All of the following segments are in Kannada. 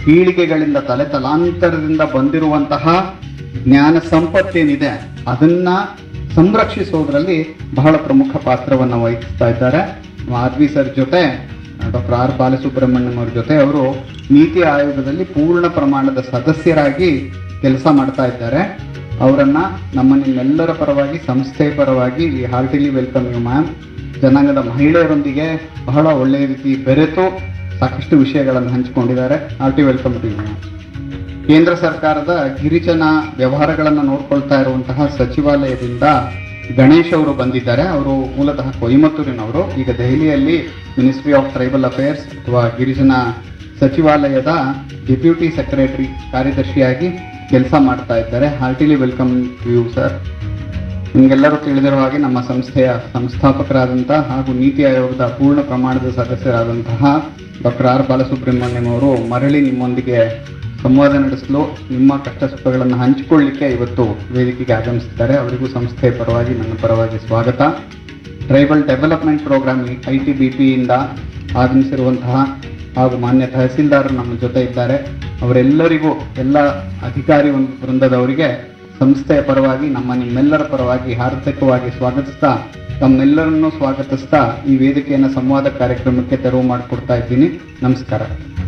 ಪೀಳಿಗೆಗಳಿಂದ ತಲೆ ತಲಾಂತರದಿಂದ ಬಂದಿರುವಂತಹ ಜ್ಞಾನ ಸಂಪತ್ತೇನಿದೆ ಅದನ್ನ ಸಂರಕ್ಷಿಸೋದ್ರಲ್ಲಿ ಬಹಳ ಪ್ರಮುಖ ಪಾತ್ರವನ್ನು ವಹಿಸ್ತಾ ಇದ್ದಾರೆ ಆರ್ ವಿ ಸರ್ ಜೊತೆ ಡಾಕ್ಟರ್ ಆರ್ ಬಾಲಸುಬ್ರಹ್ಮಣ್ಯಂ ಅವ್ರ ಜೊತೆ ಅವರು ನೀತಿ ಆಯೋಗದಲ್ಲಿ ಪೂರ್ಣ ಪ್ರಮಾಣದ ಸದಸ್ಯರಾಗಿ ಕೆಲಸ ಮಾಡ್ತಾ ಇದ್ದಾರೆ ಅವರನ್ನ ನಮ್ಮ ನಿಮ್ಮೆಲ್ಲರ ಪರವಾಗಿ ಸಂಸ್ಥೆ ಪರವಾಗಿ we heartily welcome you ma'am ಜನಾಂಗದ ಮಹಿಳೆಯರೊಂದಿಗೆ ಬಹಳ ಒಳ್ಳೆಯ ರೀತಿ ಬೆರೆತು ಸಾಕಷ್ಟು ವಿಷಯಗಳನ್ನು ಹಂಚಿಕೊಂಡಿದ್ದಾರೆ hearty welcome to you ma'am ಕೇಂದ್ರ ಸರ್ಕಾರದ ಗಿರಿಜನ ವ್ಯವಹಾರಗಳನ್ನು ನೋಡ್ಕೊಳ್ತಾ ಇರುವಂತಹ ಸಚಿವಾಲಯದಿಂದ ಗಣೇಶ್ ಅವರು ಬಂದಿದ್ದಾರೆ ಅವರು ಮೂಲತಃ ಕೊಯಮತ್ತೂರಿನವರು ಈಗ ದೆಹಲಿಯಲ್ಲಿ ಮಿನಿಸ್ಟ್ರಿ ಆಫ್ ಟ್ರೈಬಲ್ ಅಫೇರ್ಸ್ ಅಥವಾ ಗಿರಿಜನ ಸಚಿವಾಲಯದ ಡೆಪ್ಯೂಟಿ ಸೆಕ್ರೆಟರಿ ಕಾರ್ಯದರ್ಶಿಯಾಗಿ ಕೆಲಸ ಮಾಡ್ತಾ ಇದ್ದಾರೆ heartily welcome to you sir ನಿಮಗೆಲ್ಲರೂ ತಿಳಿದಿರುವ ಹಾಗೆ ನಮ್ಮ ಸಂಸ್ಥೆಯ ಸಂಸ್ಥಾಪಕರಾದಂತಹ ಹಾಗೂ ನೀತಿ ಆಯೋಗದ ಪೂರ್ಣ ಪ್ರಮಾಣದ ಸದಸ್ಯರಾದಂತಹ ಡಾಕ್ಟರ್ ಆರ್ ಬಾಲಸುಬ್ರಹ್ಮಣ್ಯಂ ಅವರು ಮರಳಿ ನಿಮ್ಮೊಂದಿಗೆ ಸಂವಾದ ನಡೆಸಲು ನಿಮ್ಮ ಕಷ್ಟ ಸುಖಗಳನ್ನು ಹಂಚಿಕೊಳ್ಳಿಕ್ಕೆ ಇವತ್ತು ವೇದಿಕೆಗೆ ಆಗಮಿಸಿದ್ದಾರೆ ಅವರಿಗೂ ಸಂಸ್ಥೆಯ ಪರವಾಗಿ ನನ್ನ ಪರವಾಗಿ ಸ್ವಾಗತ tribal development programme I T B ಪಿಯಿಂದ ಆಗಮಿಸಿರುವಂತಹ ಹಾಗೂ ಮಾನ್ಯ ತಹಸೀಲ್ದಾರ್ ನಮ್ಮ ಜೊತೆ ಇದ್ದಾರೆ ಅವರೆಲ್ಲರಿಗೂ ಎಲ್ಲ ಅಧಿಕಾರಿ ಒಂದು ವೃಂದದವರಿಗೆ ಸಂಸ್ಥೆಯ ಪರವಾಗಿ ನಮ್ಮ ನಿಮ್ಮೆಲ್ಲರ ಪರವಾಗಿ ಹಾರ್ದಿಕವಾಗಿ ಸ್ವಾಗತಿಸ್ತಾ ತಮ್ಮೆಲ್ಲರನ್ನೂ ಸ್ವಾಗತಿಸ್ತಾ ಈ ವೇದಿಕೆಯನ್ನು ಸಂವಾದ ಕಾರ್ಯಕ್ರಮಕ್ಕೆ ತೆರವು ಮಾಡಿಕೊಡ್ತಾ ಇದ್ದೀನಿ ನಮಸ್ಕಾರ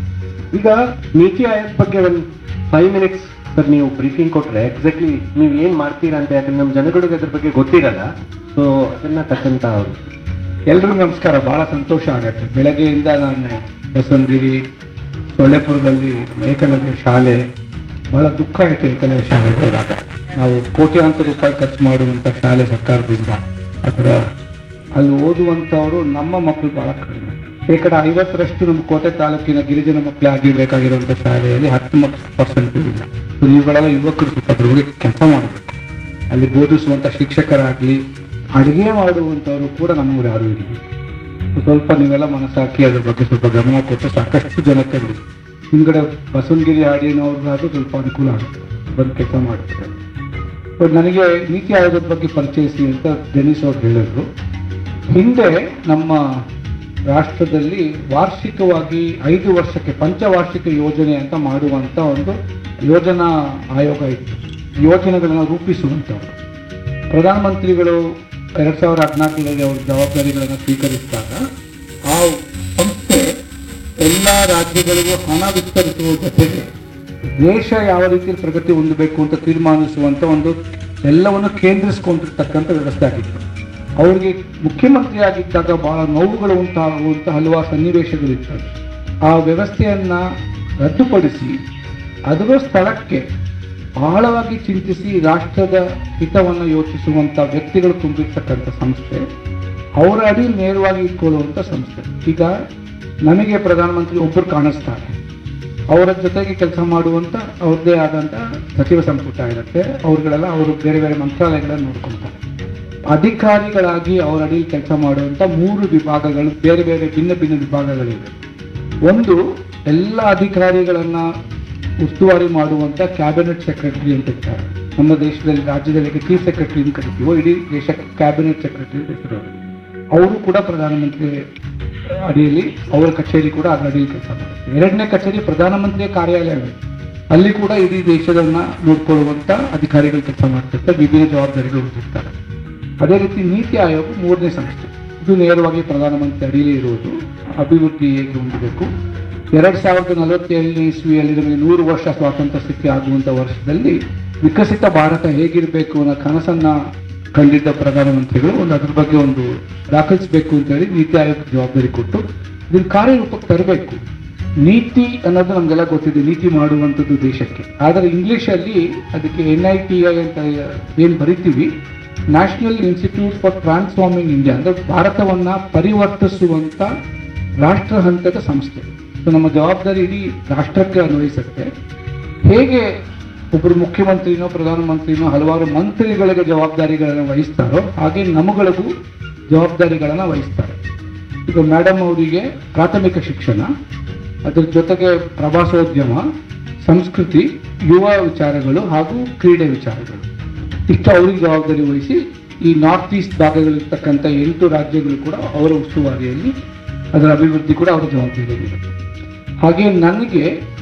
ಈಗ ನೀತಿ ಆಯೋಗ ಬಗ್ಗೆ ಒಂದು ಫೈವ್ ಮಿನಿಟ್ಸ್ ಸರ್ ನೀವು ಬ್ರೀಫಿಂಗ್ ಕೊಟ್ರೆ ಎಕ್ಸಾಕ್ಟ್ಲಿ ನೀವು ಏನ್ ಮಾಡ್ತೀರಾ ಅಂತ ಯಾಕಂದ್ರೆ ನಮ್ಮ ಜನಗಳಿಗೆ ಅದ್ರ ಬಗ್ಗೆ ಗೊತ್ತಿರಲ್ಲ ಸೊ ಅದನ್ನ ತಕ್ಕಂತ ಅವರು ಎಲ್ರಿಗೂ ನಮಸ್ಕಾರ ಬಹಳ ಸಂತೋಷ ಆಗುತ್ತೆ ಬೆಳಗ್ಗೆಯಿಂದ ನಾನು ಬಸವನಗಿರಿ ಸೊಳ್ಳೆಪುರದಲ್ಲಿ ಏಕಲವ್ಯ ಶಾಲೆ ಬಹಳ ದುಃಖ ಆಯಿತು ಏಕಲವ್ಯ ಶಾಲೆ ಹೋದಾಗ ನಾವು ಕೋಟ್ಯಾಂತರ ರೂಪಾಯಿ ಖರ್ಚು ಮಾಡುವಂಥ ಶಾಲೆ ಸರ್ಕಾರದಿಂದ ಅದರ ಅಲ್ಲಿ ಓದುವಂಥವರು ನಮ್ಮ ಮಕ್ಕಳು ಬಹಳ ಕಡಿಮೆ ಶೇಕಡ ಐವತ್ತರಷ್ಟು ನಮ್ಮ ಕೋಟೆ ತಾಲೂಕಿನ ಗಿರಿಜನ ಮಕ್ಕಳೇ ಆಗಿರ್ಬೇಕಾಗಿರುವಂಥ ಶಾಲೆಯಲ್ಲಿ ಹತ್ತು ಮಕ್ಕಳು ಪರ್ಸೆಂಟ್ ಇಲ್ಲ ಸೊ ಇವುಗಳೆಲ್ಲ ಯುವಕರು ಸ್ವಲ್ಪ ಅದ್ರ ಬಗ್ಗೆ ಕೆಲಸ ಮಾಡಬೇಕು ಅಲ್ಲಿ ಬೋಧಿಸುವಂಥ ಶಿಕ್ಷಕರಾಗಲಿ ಅಡುಗೆ ಮಾಡುವಂಥವರು ಕೂಡ ನಮ್ಮವ್ರು ಯಾರು ಇಲ್ಲ ಸ್ವಲ್ಪ ನೀವೆಲ್ಲ ಮನಸ್ಸಾಕಿ ಅದ್ರ ಬಗ್ಗೆ ಸ್ವಲ್ಪ ಗಮನ ಕೊಟ್ಟು ಸಾಕಷ್ಟು ಜನಕ್ಕೆ ಬಿಡಿ ಹಿಂದ್ಗಡೆ ಬಸವನಗಿರಿ ಹಾಡಿನವ್ರಿಗಾದ್ರೂ ಸ್ವಲ್ಪ ಅನುಕೂಲ ಆಗುತ್ತೆ ಬಂದು ಕೆಲಸ ಮಾಡ್ತಾರೆ ಬಟ್ ನನಗೆ ನೀತಿ ಆಯೋಗದ ಬಗ್ಗೆ ಪರಿಚಯಿಸಿ ಅಂತ ಡೆನಿಸ್ ಅವ್ರು ಹೇಳಿದ್ರು ಹಿಂದೆ ನಮ್ಮ ರಾಷ್ಟ್ರದಲ್ಲಿ ವಾರ್ಷಿಕವಾಗಿ ಐದು ವರ್ಷಕ್ಕೆ ಪಂಚವಾರ್ಷಿಕ ಯೋಜನೆ ಅಂತ ಮಾಡುವಂತ ಒಂದು ಯೋಜನಾ ಆಯೋಗ ಇತ್ತು ಯೋಜನೆಗಳನ್ನು ರೂಪಿಸುವಂಥವ್ರು ಪ್ರಧಾನಮಂತ್ರಿಗಳು ಎರಡ್ ಸಾವಿರದ ಹದಿನಾಲ್ಕರಲ್ಲಿ ಅವ್ರ ಜವಾಬ್ದಾರಿಗಳನ್ನು ಸ್ವೀಕರಿಸಿದಾಗ ಆ ಸಂಸ್ಥೆ ಎಲ್ಲ ರಾಜ್ಯಗಳಿಗೂ ಹಣ ವಿಸ್ತರಿಸುವ ಜೊತೆಗೆ ದೇಶ ಯಾವ ರೀತಿಯಲ್ಲಿ ಪ್ರಗತಿ ಹೊಂದಬೇಕು ಅಂತ ತೀರ್ಮಾನಿಸುವಂತ ಒಂದು ಎಲ್ಲವನ್ನು ಕೇಂದ್ರಿಸಿಕೊಂಡಿರ್ತಕ್ಕಂಥ ವ್ಯವಸ್ಥೆ ಆಗಿತ್ತು ಅವರಿಗೆ ಮುಖ್ಯಮಂತ್ರಿ ಆಗಿದ್ದಾಗ ಬಹಳ ನೋವುಗಳು ಉಂಟಾಗುವಂತ ಹಲವಾರು ಸನ್ನಿವೇಶಗಳಿತ್ತು ಆ ವ್ಯವಸ್ಥೆಯನ್ನ ರದ್ದುಪಡಿಸಿ ಅದರ ಸ್ಥಳಕ್ಕೆ ಆಳವಾಗಿ ಚಿಂತಿಸಿ ರಾಷ್ಟ್ರದ ಹಿತವನ್ನು ಯೋಚಿಸುವಂತ ವ್ಯಕ್ತಿಗಳು ತುಂಬಿರ್ತಕ್ಕಂಥ ಸಂಸ್ಥೆ ಅವರ ಅಡಿ ನೇರವಾಗಿ ಇಟ್ಕೊಳ್ಳುವಂತ ಸಂಸ್ಥೆ ಈಗ ನಮಗೆ ಪ್ರಧಾನಮಂತ್ರಿ ಒಬ್ಬರು ಕಾಣಿಸ್ತಾರೆ ಅವರ ಜೊತೆಗೆ ಕೆಲಸ ಮಾಡುವಂತ ಅವ್ರದ್ದೇ ಆದಂತ ಸಚಿವ ಸಂಪುಟ ಇರುತ್ತೆ ಅವ್ರುಗಳೆಲ್ಲ ಅವರು ಬೇರೆ ಬೇರೆ ಮಂತ್ರಾಲಯಗಳನ್ನು ನೋಡ್ಕೊಳ್ತಾರೆ ಅಧಿಕಾರಿಗಳಾಗಿ ಅವರ ಅಡಿ ಕೆಲಸ ಮಾಡುವಂತ ಮೂರು ವಿಭಾಗಗಳು ಬೇರೆ ಬೇರೆ ಭಿನ್ನ ಭಿನ್ನ ವಿಭಾಗಗಳಿವೆ ಒಂದು ಎಲ್ಲ ಅಧಿಕಾರಿಗಳನ್ನ ಉಸ್ತುವಾರಿ ಮಾಡುವಂತ ಕ್ಯಾಬಿನೆಟ್ ಸೆಕ್ರೆಟರಿ ಅಂತ ಇರ್ತಾರೆ ನಮ್ಮ ದೇಶದಲ್ಲಿ ರಾಜ್ಯದಲ್ಲಿ ಚೀಫ್ ಸೆಕ್ರೆಟರಿ ಅಂತ ಕರಿತೀವೋ ಇಡೀ ದೇಶಕ್ಕೆ ಕ್ಯಾಬಿನೆಟ್ ಸೆಕ್ರೆಟರಿ ಹೆಸರು ಅವರು ಕೂಡ ಪ್ರಧಾನಮಂತ್ರಿ ಅಡಿಯಲ್ಲಿ ಅವರ ಕಚೇರಿ ಕೂಡ ಅದರ ಅಡಿಯಲ್ಲಿ ಕೆಲಸ ಮಾಡುತ್ತೆ ಎರಡನೇ ಕಚೇರಿ ಪ್ರಧಾನಮಂತ್ರಿಯ ಕಾರ್ಯಾಲಯವೇ ಅಲ್ಲಿ ಕೂಡ ಇಡೀ ದೇಶದನ್ನ ನೋಡ್ಕೊಳ್ಳುವಂತ ಅಧಿಕಾರಿಗಳು ಕೆಲಸ ಮಾಡ್ತಿರ್ತಾರೆ ವಿಭಿನ್ನ ಜವಾಬ್ದಾರಿಗಳು ಹೊಂದಿರ್ತಾರೆ ಅದೇ ರೀತಿ ನೀತಿ ಆಯೋಗ ಮೂರನೇ ಸಂಸ್ಥೆ ಇದು ನೇರವಾಗಿ ಪ್ರಧಾನಮಂತ್ರಿ ಅಡಿಯಲ್ಲಿ ಇರುವುದು ಅಭಿವೃದ್ಧಿ ಹೇಗೆ ಹೊಂದಬೇಕು ಎರಡ್ ಸಾವಿರದ ನಲವತ್ತೇಳನೇ ಇಸ್ವಿಯಲ್ಲಿ ನಮಗೆ ನೂರು ವರ್ಷ ಸ್ವಾತಂತ್ರ್ಯ ಸ್ಥಿತಿ ಆಗುವಂತ ವರ್ಷದಲ್ಲಿ ವಿಕಸಿತ ಭಾರತ ಹೇಗಿರಬೇಕು ಅನ್ನೋ ಕನಸನ್ನ ಕಂಡಿದ್ದ ಪ್ರಧಾನಮಂತ್ರಿಗಳು ಒಂದು ಅದ್ರ ಬಗ್ಗೆ ಒಂದು ದಾಖಲಿಸಬೇಕು ಅಂತ ಹೇಳಿ ನೀತಿ ಆಯೋಗ ಜವಾಬ್ದಾರಿ ಕೊಟ್ಟು ಇದನ್ನ ಕಾರ್ಯರೂಪಕ್ಕೆ ತರಬೇಕು ನೀತಿ ಅನ್ನೋದು ನಮಗೆಲ್ಲ ಗೊತ್ತಿದೆ ನೀತಿ ಮಾಡುವಂಥದ್ದು ದೇಶಕ್ಕೆ ಆದರೆ ಇಂಗ್ಲಿಷ್ ಅಲ್ಲಿ ಅದಕ್ಕೆ ಎನ್ ಐ ಟಿ ಐ ಅಂತ ಏನ್ ಬರಿತೀವಿ national institute for transforming India ಅಂದ್ರೆ ಭಾರತವನ್ನ ಪರಿವರ್ತಿಸುವಂತ ರಾಷ್ಟ್ರ ಹಂತದ ಸಂಸ್ಥೆ ಸೊ ನಮ್ಮ ಜವಾಬ್ದಾರಿ ಇಡೀ ರಾಷ್ಟ್ರಕ್ಕೆ ಅನ್ವಯಿಸುತ್ತೆ ಹೇಗೆ ಒಬ್ಬರು ಮುಖ್ಯಮಂತ್ರಿನೋ ಪ್ರಧಾನಮಂತ್ರಿನೋ ಹಲವಾರು ಮಂತ್ರಿಗಳಿಗೆ ಜವಾಬ್ದಾರಿಗಳನ್ನು ವಹಿಸ್ತಾರೋ ಹಾಗೆ ನಮಗಳಿಗೂ ಜವಾಬ್ದಾರಿಗಳನ್ನು ವಹಿಸ್ತಾರೆ ಈಗ ಮೇಡಮ್ ಅವರಿಗೆ ಪ್ರಾಥಮಿಕ ಶಿಕ್ಷಣ ಅದರ ಜೊತೆಗೆ ಪ್ರವಾಸೋದ್ಯಮ ಸಂಸ್ಕೃತಿ ಯುವ ವಿಚಾರಗಳು ಹಾಗೂ ಕ್ರೀಡೆ ವಿಚಾರಗಳು ಇಷ್ಟು ಅವರಿಗೆ ಜವಾಬ್ದಾರಿ ವಹಿಸಿ ಈ ನಾರ್ತ್ ಈಸ್ಟ್ ಭಾಗಗಳಿರ್ತಕ್ಕಂಥ ಎಂಟು ರಾಜ್ಯಗಳು ಕೂಡ ಅವರ ಉಸ್ತುವಾರಿಯಲ್ಲಿ ಅದರ ಅಭಿವೃದ್ಧಿ ಕೂಡ ಅವರ ಜವಾಬ್ದಾರಿಯಲ್ಲಿರುತ್ತೆ ಹಾಗೆ ನನಗೆ